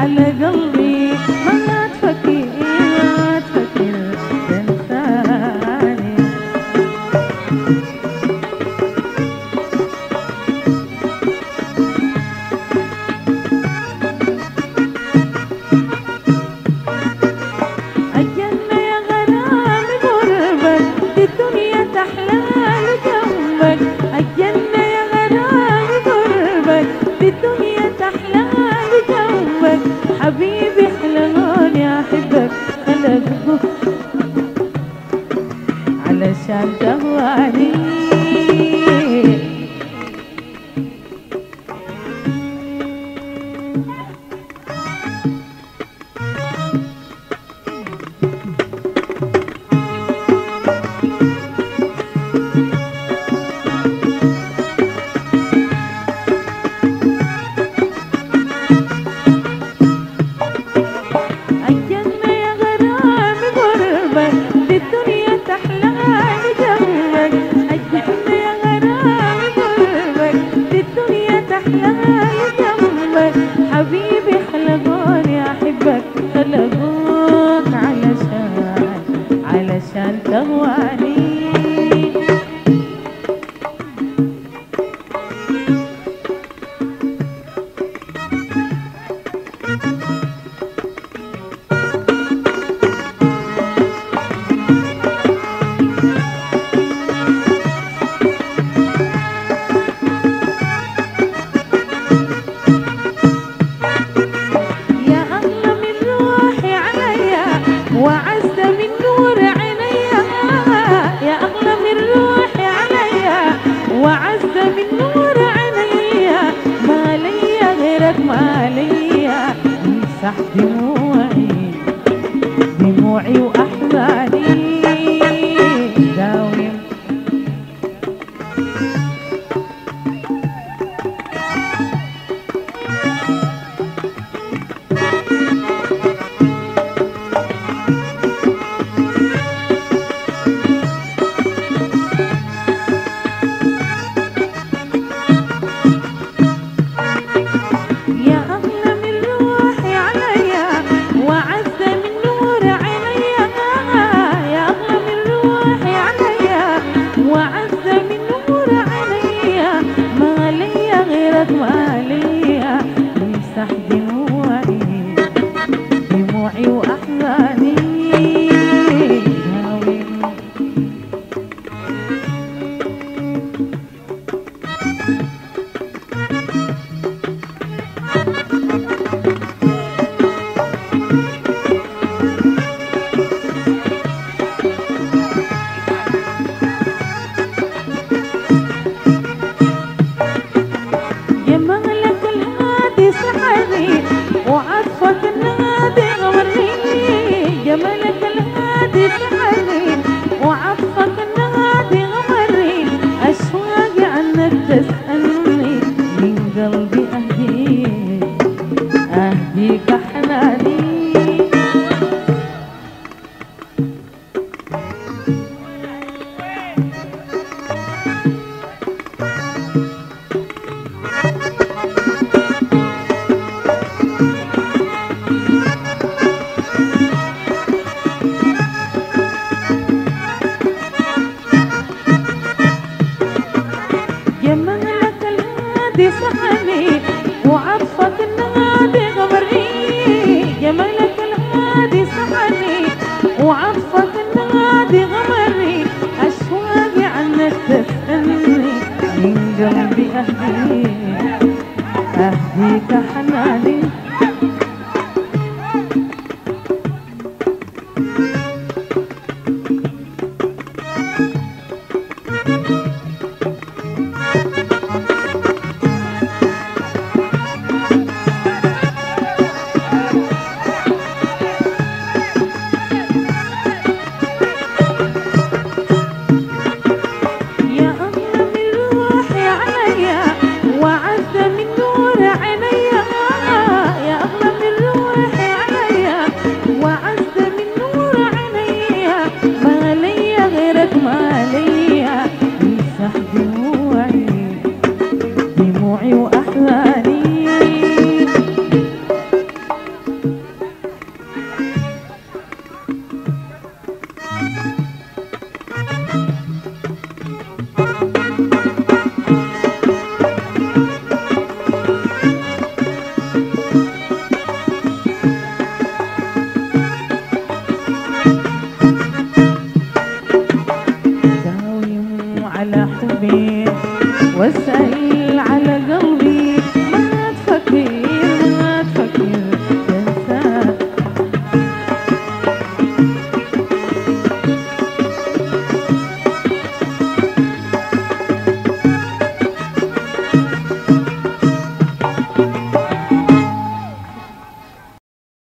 على قلبي ما تفكر ما تفكر تنساني الجنة يا غرام قربك دي الدنيا تحلال جنبك الجنة يا غرام قربك دي الدنيا تحلال جنبك حبيبي حلاني أحبك خلقك علشان تهواني الجنة يا غرام قربك دي الدنيا تحلال جنبك الجنة يا غرام قربك دي الدنيا تحلال جنبك حبيبي خلقوني أحبك خلقوك علشان علشان تهواني يا أغلى من روحي عليا وعز من نور عينيا يا أغلى من روحي عليا وعز من نور عينيا ما ليا غيرك ما ليا امسح دموعي دموعي وأحزاني داوم يا أغلى من روحي عليا وعز من نور عينيا يا أغلى من روحي عليا وعز من نور عينيا ما ليا غيرك ما ليا يمسح دموعي دموعي وأحزاني داوم جمالك الهادي سحرني وعطفك النادي غمرني جمالك الهادي سحرني وعطفك النادي غمرني أشواقي عنك تسألني من قلبي أهديك أهديك حناني جمالك الهادي سحني وعطفك النادي غمرني جمالك الهادي سحني وعطفك النادي غمرني أشواقي عنك تسألني من قلبي أهديك أهديك حناني يا أغلى من روحي عليا وعز من نور عينيا يا أغلى من روحي عليا وعز من نور عينيا ما ليا غيرك ما ليا يمسح دموعي دموعي